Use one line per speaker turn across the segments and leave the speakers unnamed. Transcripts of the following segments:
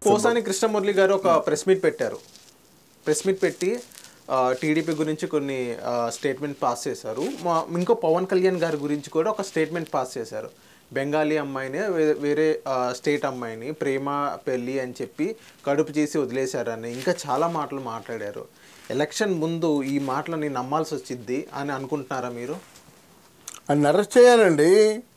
పోసాని కృష్ణమురళి గారు ఒక press meet పెట్టారు ప్రెస్ మీట్ పెట్టి టీడీపీ గురించి కొన్ని స్టేట్మెంట్ పాస్ చేశారు మా ఇంకో పవన్ కళ్యాణ్ గారి గురించి కూడా ఒక స్టేట్మెంట్ పాస్ చేశారు బెంగాలీ అమ్మాయిని వే- వేరే స్టేట్ అమ్మాయిని ప్రేమ పెళ్ళి అని చెప్పి కడుపు చేసి వదిలేశారని ఇంకా చాలా మాటలు మాట్లాడారు ఎలక్షన్ ముందు ఈ మాటలని నమ్మాల్సి వచ్చింది అని అనుకుంటున్నారా మీరు
అని అరెస్ట్ చేయాలండి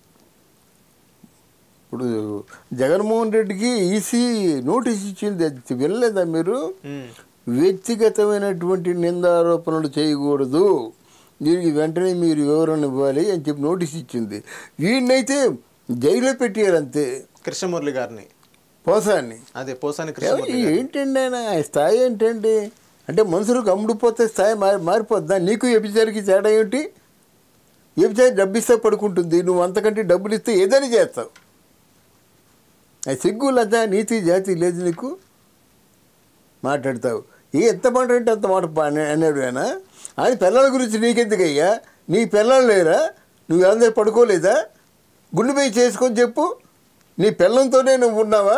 ఇప్పుడు జగన్మోహన్ రెడ్డికి ఈసీ నోటీస్ ఇచ్చింది అది వినలేదా మీరు
మ్మ్.
వ్యక్తిగతమైనటువంటి నిందారోపణలు చేయకూడదు దీనికి వెంటనే మీరు వివరణ ఇవ్వాలి అని చెప్పి నోటీస్ ఇచ్చింది వీడినైతే జైల్లో పెట్టారు అంతే
కృష్ణమురళి గారిని
పోసాన్ని
అదే పోసాని
ఎవరు-
కృష్ణమురళి గారిని.
ఏంటండి ఆయన ఆ స్థాయి ఏంటండి అంటే మనుషులకు అమ్ముడుపోతే స్థాయి మారి మారిపోద్దా నీకు వ్యభిచారికి తేడా ఏమిటి వ్యభిచారి డబ్బు ఇస్తే పడుకుంటుంది నువ్వు అంతకంటే డబ్బులు ఇస్తే ఏదని చేస్తావు అది సిగ్గు లజ్జ నీతి జాతి లేదు నీకు మాట్లాడతావు ఏ ఎంత మాట అంటే అంత మాట పా- అనే- అన్నాడు ఆయన ఆయన పిల్లల గురించి నీకెందుకయ్యా నీ పిల్లలు లేరా నువ్వు అందరూ పడుకోలేదా గుండె పోయి చేసుకొని చెప్పు నీ పిల్లంతోనే నువ్వు ఉన్నావా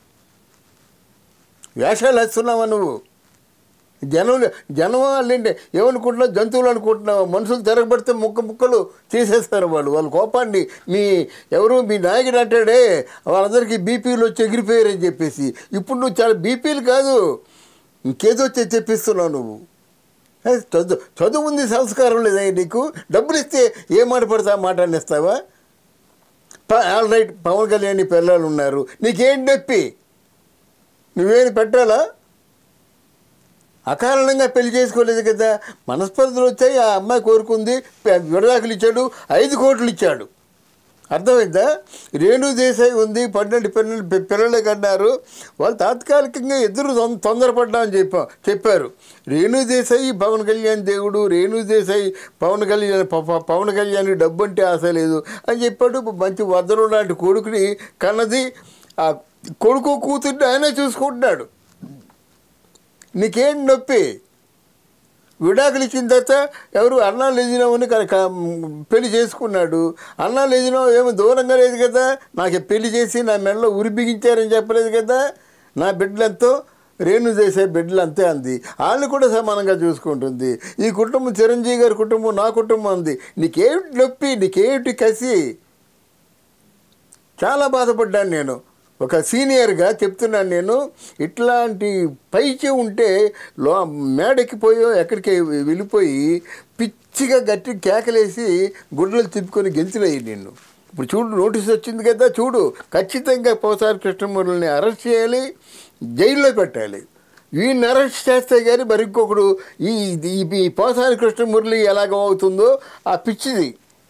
వేషాలు వేస్తున్నావా నువ్వు జనం జనం వాళ్ళంటే ఏమనుకుంటున్నావు జంతువులు అనుకుంటున్నావు మనుషులు తిరగబడితే ముక్క ముక్కలు చేసేస్తారు వాళ్ళు వాళ్ళ కోపాన్ని మీ ఎవరు మీ నాయకుడు అంటాడే వాళ్ళందరికీ బీపీలు వచ్చి ఎగిరిపోయారని చెప్పేసి ఇప్పుడు నువ్వు చాలా బీపీలు కాదు ఇంకేదో వచ్చి చెప్పిస్తున్నావు నువ్వు ఏ, చదువు చదువు ఉంది సంస్కారం లేదా నీకు డబ్బులు ఇస్తే ఏ మాట పడితే ఆ మాట అనేస్తావా ఆల్ రైట్ పవన్ కళ్యాణ్ నీ పిల్లలు ఉన్నారు నీకేం నొప్పి నువ్వేమి పెట్టాలా అకారణంగా పెళ్లి చేసుకోలేదు కదా మనస్పర్ధలు వచ్చాయి ఆ అమ్మాయి కోరుకుంది పె- విడాకులు ఇచ్చాడు ఐదు కోట్లు ఇచ్చాడు అర్థమైందా రేణు దేశాయి ఉంది పన్నెండు పన్నెండు పి- పిల్లలు కన్నారు వాళ్ళు తాత్కాలికంగా ఎదురు తొం- తొందరపడ్డామని చెప్పా చెప్పారు రేణు దేశాయి పవన్ కళ్యాణ్ దేవుడు రేణు దేశాయి పవన్ కళ్యాణ్ ప- ప- పవన్ కళ్యాణ్ డబ్బు అంటే ఆశ లేదు అని చెప్పాడు మంచి వద్దరు లాంటి కొడుకుని కన్నది ఆ కొడుకు కూతుర్ని ఆయనే చూసుకుంటున్నాడు నీకేం నొప్పి విడాకులు ఇచ్చిన తర్వాత ఎవరు అన్నా లేజినామని పెళ్లి చేసుకున్నాడు అన్నా లేజినాం ఏమో దూరంగా లేదు కదా నాకు పెళ్లి చేసి నా మెడలో ఉరి బిగించారని చెప్పలేదు కదా నా బిడ్డలంతో రేణు చేసే బిడ్డలు అంతే అంది వాళ్ళని కూడా సమానంగా చూసుకుంటుంది ఈ కుటుంబం చిరంజీవి గారి కుటుంబం నా కుటుంబం అంది నీకేమిటి నొప్పి నీకేమిటి కసి చాలా బాధపడ్డాను నేను ఒక సీనియర్గా చెప్తున్నాను నేను ఇట్లాంటి పైచి ఉంటే లో మేడెక్కిపోయో ఎక్కడికి వెళ్ళిపోయి పిచ్చిగా గట్టి కేకలేసి గుడ్డలు తిప్పుకొని గెంతులయ్యి నిన్ను ఇప్పుడు చూడు నోటీస్ వచ్చింది కదా చూడు ఖచ్చితంగా పోసారి కృష్ణమూర్తిని అరెస్ట్ చేయాలి జైల్లో పెట్టాలి వీడిని అరెస్ట్ చేస్తే కానీ మరి ఇంకొకడు ఈ ఈ- ఈ పోసారి కృష్ణమురళి ఎలాగ అవుతుందో ఆ పిచ్చిది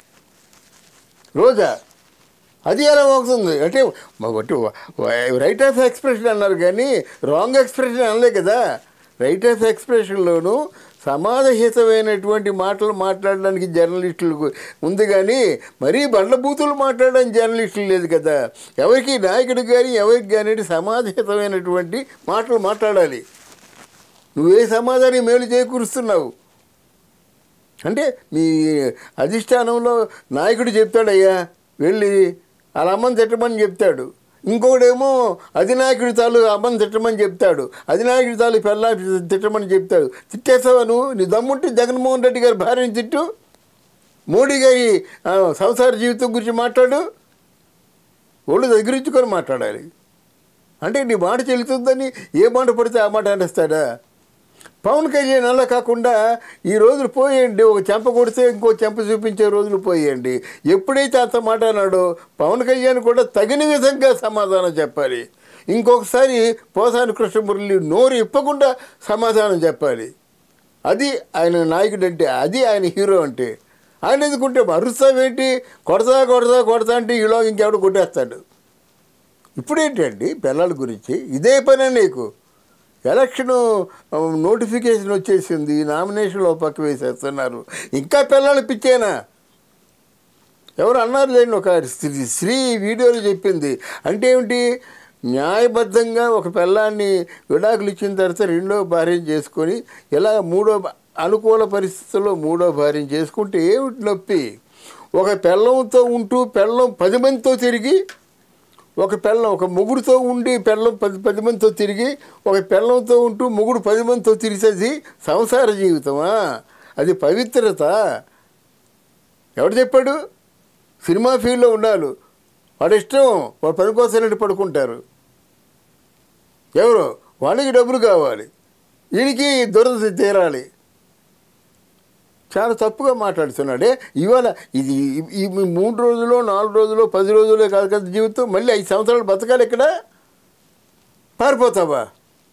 రోజా అది ఎలా అవుతుంది అంటే ఒకటి రైట్ ఆఫ్ ఎక్స్ప్రెషన్ అన్నారు కానీ రాంగ్ ఎక్స్ప్రెషన్ అనలే కదా రైట్ ఆఫ్ ఎక్స్ప్రెషన్లోనూ సమాధహితమైనటువంటి మాటలు మాట్లాడడానికి జర్నలిస్టులకు ఉంది కానీ మరీ బండ్లబూతులు మాట్లాడడానికి జర్నలిస్టులు లేదు కదా ఎవరికి నాయకుడికి కానీ ఎవరికి కానీ సమాధహితమైనటువంటి మాటలు మాట్లాడాలి నువ్వే సమాధానం మేలు చేకూరుస్తున్నావు అంటే మీ అధిష్టానంలో నాయకుడు చెప్తాడయ్యా వెళ్ళి వాళ్ళ అమ్మని తిట్టమని చెప్తాడు ఇంకొకడేమో అధినాయకుడి తాలు అమ్మని తిట్టమని చెప్తాడు అధినాయకుడి తాలు పిల్ల తిట్టమని చెప్తాడు తిట్టేస్తావా నువ్వు నీ దమ్ముంటే జగన్మోహన్ రెడ్డి గారి భార్యని తిట్టు మోడీ గారి ఆ, సంసార జీవితం గురించి మాట్లాడు ఒళ్ళు దగ్గరించుకొని మాట్లాడాలి అంటే నీ మాట చెల్లుతుందని ఏ మాట పడితే ఆ మాట అనేస్తాడా పవన్ కళ్యాణ్ అలా కాకుండా ఈ రోజులు పోయండి ఒక చెంప కొడితే ఇంకో చెంప చూపించే రోజులు పోయండి ఎప్పుడైతే అంత మాట అన్నాడో పవన్ కళ్యాణ్ కూడా తగిన విధంగా సమాధానం చెప్పాలి ఇంకొకసారి పోసాని కృష్ణమురళి నోరు ఇప్పకుండా సమాధానం చెప్పాలి అది ఆయన నాయకుడు అంటే అది ఆయన హీరో అంటే ఆయన ఎందుకుంటే అరుస్తావేంటి కొడతా కొడతా కొడతా అంటే ఈలో ఇంకెవడు కొట్టేస్తాడు ఇప్పుడేంటండి పిల్లల గురించి ఇదే పనే నీకు ఎలక్షన్ నోటిఫికేషన్ వచ్చేసింది నామినేషన్లో పక్క వేసేస్తున్నారు ఇంకా పిల్లలు పిచ్చేనా ఎవరు అన్నారు లేండి ఒక స్త్రీ స్త్రీ వీడియోలో చెప్పింది అంటే ఏమిటి న్యాయబద్ధంగా ఒక పిల్లాన్ని విడాకులు ఇచ్చిన తర్వాత రెండో భార్యను చేసుకొని ఇలా మూడో భా- అనుకూల పరిస్థితుల్లో మూడో భార్యను చేసుకుంటే ఏమిటి నొప్పి ఒక పెళ్ళంతో ఉంటూ పెళ్ళం పది మందితో తిరిగి ఒక పెళ్ళం ఒక ముగ్గురుతో ఉండి పెళ్ళం పది పది మందితో తిరిగి ఒక పెళ్ళంతో ఉంటూ ముగ్గురు పది మందితో తిరిగేది సంసార జీవితమా అది పవిత్రత ఎవడు చెప్పాడు సినిమా ఫీల్డ్లో ఉండాలి వాడి ఇష్టం వాడు పని కోసం పడుకుంటారు ఎవరు వాళ్ళకి డబ్బులు కావాలి వీడికి దురద తీరాలి చాలా తప్పుగా మాట్లాడుతున్నాడే ఇవాళ ఇది ఈ- ఈ మూడు రోజులు నాలుగు రోజులు పది రోజులే కాదు కదా జీవితం మళ్ళీ ఐదు సంవత్సరాలు బతకాలి ఇక్కడ పారిపోతావా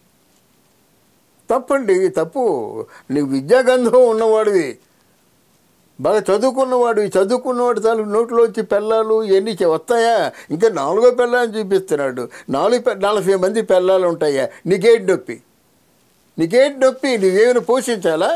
తప్పండి తప్పు నీకు విద్యాగంధం ఉన్నవాడివి బాగా చదువుకున్నవాడు చదువుకున్నవాడు చాలు నోట్లో వచ్చి పెళ్ళాలు ఇవన్నీ చే- వస్తాయా ఇంకా నాలుగో పెళ్ళాలని చూపిస్తున్నాడు నాలుగు పె- నలభై మంది పెళ్ళాలు ఉంటాయా నీకేంటి నొప్పి నీకేంటి నొప్పి నువ్వేమైనా పోషించాలా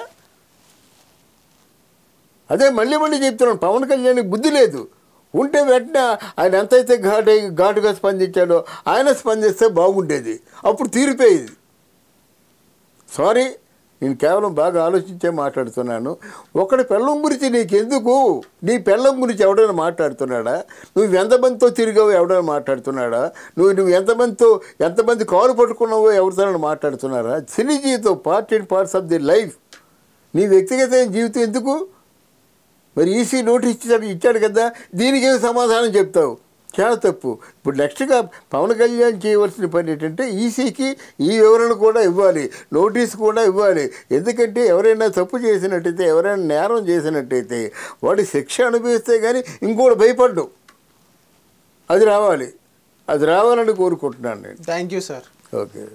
అదే మళ్ళీ మళ్ళీ చెప్తున్నాను పవన్ కళ్యాణ్కి బుద్ధి లేదు ఉంటే వెంటనే ఆయన ఎంతైతే ఘాటు ఘాటుగా స్పందించాడో ఆయన స్పందిస్తే బాగుండేది అప్పుడు తీరిపోయేది సారీ నేను కేవలం బాగా ఆలోచించే మాట్లాడుతున్నాను ఒకటి పెళ్ళం గురించి నీకెందుకు నీ పెళ్ళం గురించి ఎవడైనా మాట్లాడుతున్నాడా నువ్వు ఎంతమందితో తిరిగావో ఎవడైనా మాట్లాడుతున్నాడా నువ్వు నువ్వు ఎంతమందితో ఎంతమంది కాలు పట్టుకున్నావో ఎవరితో మాట్లాడుతున్నారా సినీ జీవితం part and parts of the life నీ వ్యక్తిగత జీవితం ఎందుకు మరి ఈసీ నోటీస్ ఇచ్చాడు ఇచ్చాడు కదా దీనికి ఏం సమాధానం చెప్తావు చాలా తప్పు ఇప్పుడు నెక్స్ట్గా పవన్ కళ్యాణ్ చేయవలసిన పని ఏంటంటే ఈసీకి ఈ వివరణ కూడా ఇవ్వాలి నోటీస్ కూడా ఇవ్వాలి ఎందుకంటే ఎవరైనా తప్పు చేసినట్టయితే ఎవరైనా నేరం చేసినట్టయితే వాడి శిక్ష అనుభవిస్తే కానీ ఇంకోటి భయపడ్డు అది రావాలి అది రావాలని కోరుకుంటున్నాను నేను
థ్యాంక్ యూ సార్
ఓకే